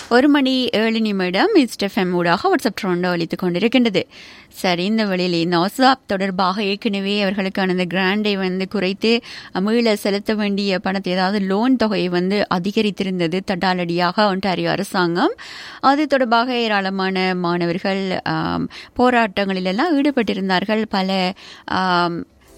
ஒரு மணி ஏழு நிமிடம் இஸ்டெஃப்எம் ஊடாக வாட்ஸ்அப் ட்ரோண்டோ அளித்துக் கொண்டிருக்கின்றது சரி இந்த வழியில் இந்த ஒசாப் தொடர்பாக ஏற்கனவே அவர்களுக்கான இந்த கிராண்டை வந்து குறைத்து மீள செலுத்த வேண்டிய பணத்தை ஏதாவது லோன் தொகையை வந்து அதிகரித்திருந்தது தட்டாலடியாக ஒன்டாரியோ அரசாங்கம் அது தொடர்பாக ஏராளமான மாணவர்கள் ஆம், போராட்டங்களிலெல்லாம் ஈடுபட்டிருந்தார்கள் பல ஆம்,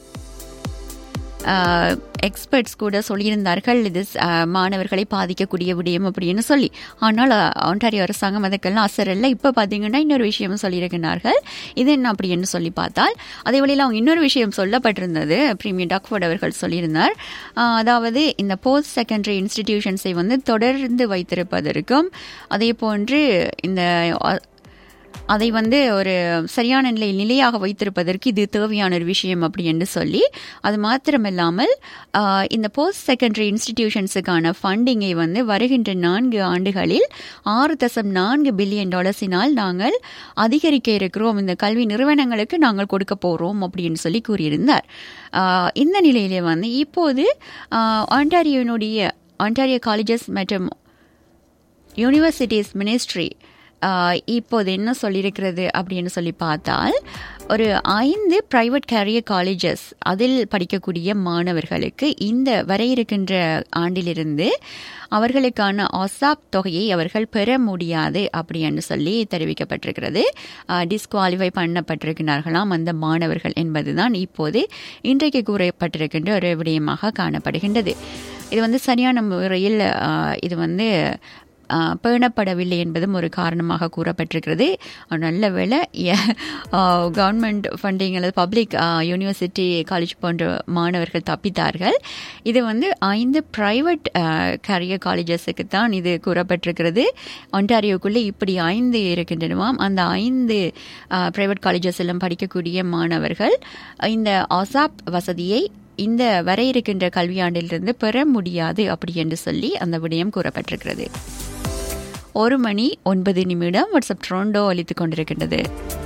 எக்ஸ்பர்ட்ஸ் கூட சொல்லியிருந்தார்கள் இது ஆஹ், மாணவர்களை பாதிக்கக்கூடிய விடயம் அப்படின்னு சொல்லி ஆனால் ஆண்டாரியோ அரசாங்கம் அதுக்கெல்லாம் அசரல்ல இப்போ பார்த்தீங்கன்னா இன்னொரு விஷயம் சொல்லியிருக்கிறார்கள் இது என்ன அப்படின்னு சொல்லி பார்த்தால் அதே வழியில் அவங்க இன்னொரு விஷயம் சொல்லப்பட்டிருந்தது பிரீமியர் டாக்ஃபோர்ட் அவர்கள் சொல்லியிருந்தார் ஆஹ், அதாவது இந்த போஸ்ட் செகண்டரி இன்ஸ்டிடியூஷன்ஸை வந்து தொடர்ந்து வைத்திருப்பதற்கும் அதே போன்று இந்த அஹ், அதை வந்து ஒரு சரியான நிலை நிலையாக வைத்திருப்பதற்கு இது தேவையான ஒரு விஷயம் அப்படி என்று சொல்லி அது மாத்திரமில்லாமல் ஆஹ், இந்த போஸ்ட் செகண்டரி இன்ஸ்டிடியூஷன்ஸுக்கான ஃபண்டிங்கை வந்து வருகின்ற நான்கு ஆண்டுகளில் ஆறு தசம் நான்கு பில்லியன் டாலர்ஸினால் நாங்கள் அதிகரிக்க இருக்கிறோம் இந்த கல்வி நிறுவனங்களுக்கு நாங்கள் கொடுக்க போகிறோம் அப்படின்னு சொல்லி கூறியிருந்தார் ஆஹ், இந்த நிலையிலே வந்து இப்போது ஆஹ், ஆண்டாரியோனுடைய ஆண்டாரியோ காலேஜஸ் மற்றும் யூனிவர்சிட்டிஸ் மினிஸ்ட்ரி இப்போது என்ன சொல்லியிருக்கிறது அப்படின்னு சொல்லி பார்த்தால் ஒரு ஐந்து பிரைவேட் கேரியர் காலேஜஸ் அதில் படிக்கக்கூடிய மாணவர்களுக்கு இந்த வர இருக்கின்ற ஆண்டிலிருந்து அவர்களுக்கான ஒசாப் தொகையை அவர்கள் பெற முடியாது அப்படின்னு சொல்லி தெரிவிக்கப்பட்டிருக்கிறது டிஸ்குவாலிஃபை பண்ணப்பட்டிருக்கிறார்களாம் அந்த மாணவர்கள் என்பதுதான் இப்போது இன்றைக்கு கூறப்பட்டிருக்கின்ற ஒரு விடயமாக காணப்படுகின்றது இது வந்து சரியான முறையில் ஆஹ், இது வந்து ஆஹ், பேணப்படவில்லை என்பதும் ஒரு காரணமாக கூறப்பட்டிருக்கிறது ஆஹ், நல்ல வேளை கவர்மெண்ட் ஃபண்டிங் அல்லது பப்ளிக் யூனிவர்சிட்டி காலேஜ் போன்ற மாணவர்கள் தப்பித்தார்கள் இது வந்து ஐந்து பிரைவேட் கரியர் காலேஜஸுக்கு தான் இது கூறப்பட்டிருக்கிறது ஒன்டாரியோக்குள்ளே இப்படி ஐந்து இருக்கின்றனவாம் அந்த ஐந்து பிரைவேட் காலேஜஸ் எல்லாம் படிக்கக்கூடிய மாணவர்கள் இந்த அசாப் வசதியை இந்த வர இருக்கின்ற கல்வியாண்டிலிருந்து பெற முடியாது அப்படி என்று சொல்லி அந்த விடயம் கூறப்பட்டிருக்கிறது ஒரு மணி ஒன்பது நிமிடம் வாட்ஸ்அப் ட்ரோண்டோ அளித்துக் கொண்டிருக்கின்றது